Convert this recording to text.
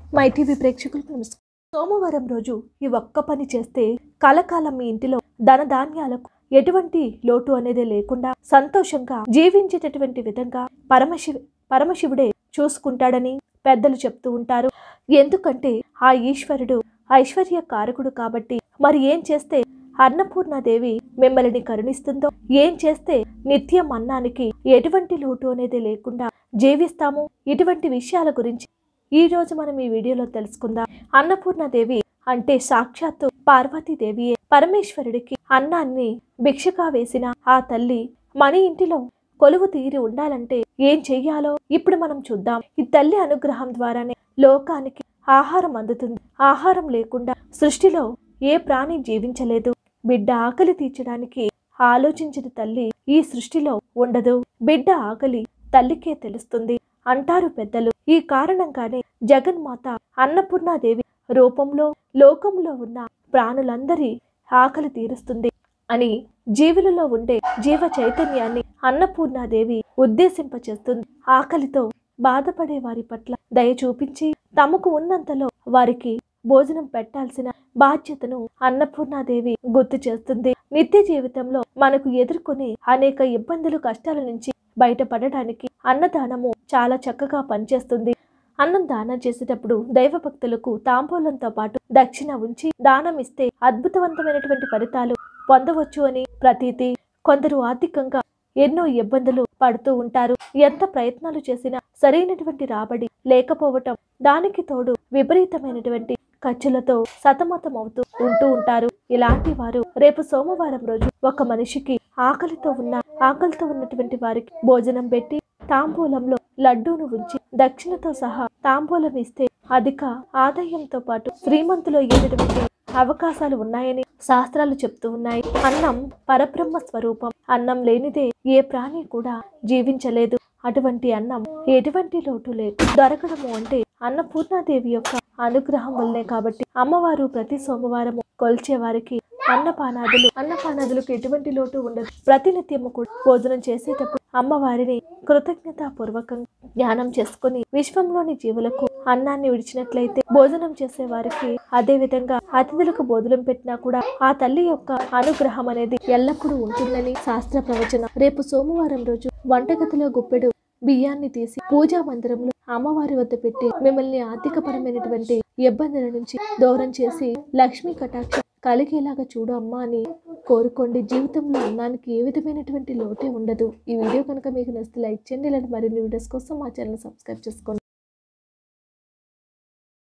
my TV ప్రేక్షకులకు నమస్కారం సోమవారం రోజు ఈ ఒక్క పని చేస్తే కలకాలం మీ ఇంటిలో ధనధాన్యాలకు ఎటువంటి లోటు అనేది లేకుండా సంతోషంగా జీవించేటటువంటి విధంగా పరమశివ పరమశివుడే చూసుకుంటాడని పెద్దలు చెప్తూ ఉంటారు ఎందుకంటే ఆ ఈశ్వరుడు ఐశ్వర్య కారకుడు కాబట్టి మరి ఏం చేస్తే అన్నపూర్ణాదేవి మిమ్మల్ని కరుణిస్తుందో ఏం చేస్తే నిత్యం అన్నానికి ఎటువంటి లోటు అనేది లేకుండా జీవిస్తాము ఇటువంటి విషయాల గురించి ఈ రోజు మనం ఈ వీడియోలో తెలుసుకుందాం అన్నపూర్ణాదేవి అంటే సాక్షాత్తు పార్వతీదేవియే పరమేశ్వరుడికి అన్నాన్ని భిక్షగా వేసిన ఆ తల్లి మన ఇంటిలో కొలువు తీరి ఉండాలంటే ఏం చెయ్యాలో ఇప్పుడు మనం చూద్దాం ఈ తల్లి అనుగ్రహం ద్వారానే లోకానికి ఆహారం అందుతుంది ఆహారం లేకుండా సృష్టిలో ఏ ప్రాణి జీవించలేదు బిడ్డ ఆకలి తీర్చడానికి ఆలోచించిన తల్లి ఈ సృష్టిలో ఉండదు బిడ్డ ఆకలి తల్లికే తెలుస్తుంది అంటారు పెద్దలు ఈ కారణంగానే జగన్మాత అన్నపూర్ణాదేవి రూపంలో లోకంలో ఉన్న ప్రాణులందరి ఆకలి తీరుస్తుంది అని జీవులలో ఉండే జీవ చైతన్యాన్ని అన్నపూర్ణాదేవి ఉద్దేశింపచేస్తుంది ఆకలితో బాధపడే వారి పట్ల దయ చూపించి తమకు ఉన్నంతలో వారికి భోజనం పెట్టాల్సిన బాధ్యతను అన్నపూర్ణాదేవి గుర్తు చేస్తుంది నిత్య జీవితంలో మనకు ఎదుర్కొనే అనేక ఇబ్బందులు కష్టాల నుంచి బయటపడడానికి అన్నదానము చాలా చక్కగా పనిచేస్తుంది అన్నం దానం చేసేటప్పుడు దైవ భక్తులకు తాంబూలంతో పాటు దక్షిణ ఉంచి దానం ఇస్తే అద్భుతవంతమైనటువంటి ఫలితాలు పొందవచ్చు అని ప్రతీతి కొందరు ఆర్థికంగా ఎన్నో ఇబ్బందులు పడుతూ ఉంటారు ఎంత ప్రయత్నాలు చేసినా సరైనటువంటి రాబడి లేకపోవటం దానికి తోడు విపరీతమైనటువంటి ఖర్చులతో సతమతం అవుతూ ఉంటూ ఉంటారు ఇలాంటి వారు రేపు సోమవారం రోజు ఒక మనిషికి ఆకలితో ఉన్న ఆకలితో ఉన్నటువంటి వారికి భోజనం పెట్టి తాంబూలంలో లడ్డూను ఉంచి దక్షిణతో సహా తాంబూలం ఇస్తే అధిక ఆదాయంతో పాటు శ్రీమంతులు అయ్యేటటువంటి అవకాశాలు ఉన్నాయని శాస్త్రాలు చెప్తూ ఉన్నాయి అన్నం పరబ్రహ్మ స్వరూపం అన్నం లేనిదే ఏ ప్రాణి కూడా జీవించలేదు అటువంటి అన్నం ఎటువంటి లోటు లేదు దొరకడము అంటే అన్నపూర్ణాదేవి యొక్క అనుగ్రహం వల్లే కాబట్టి అమ్మవారు ప్రతి సోమవారము కొల్చే వారికి అన్నపానాదులు అన్నపానాదులకు ఎటువంటి లోటు ఉండదు ప్రతినిత్యము కూడా భోజనం చేసేటప్పుడు అమ్మవారిని కృతజ్ఞతాపూర్వకంగా ధ్యానం చేసుకుని విశ్వంలోని జీవులకు అన్నాన్ని విడిచినట్లయితే భోజనం చేసే వారికి అదే విధంగా అతిథులకు భోజనం పెట్టినా కూడా ఆ తల్లి యొక్క అనుగ్రహం అనేది ఎల్లప్పుడూ ఉంటుందని శాస్త్ర ప్రవచనం రేపు సోమవారం రోజు వంటగదిలో గుప్పెడు బియ్యాన్ని తీసి పూజా మందిరంలో అమ్మవారి వద్ద పెట్టి మిమ్మల్ని ఆర్థికపరమైనటువంటి ఇబ్బందుల నుంచి దూరం చేసి లక్ష్మీ కటాక్షం కలిగేలాగా చూడు అమ్మా అని కోరుకోండి జీవితంలో అన్నానికి ఏ విధమైనటువంటి లోటే ఉండదు ఈ వీడియో కనుక మీకు నచ్చితే లైక్ చేయండి ఇలాంటి మరిన్ని వీడియోస్ కోసం మా ఛానల్ సబ్స్క్రైబ్ చేసుకోండి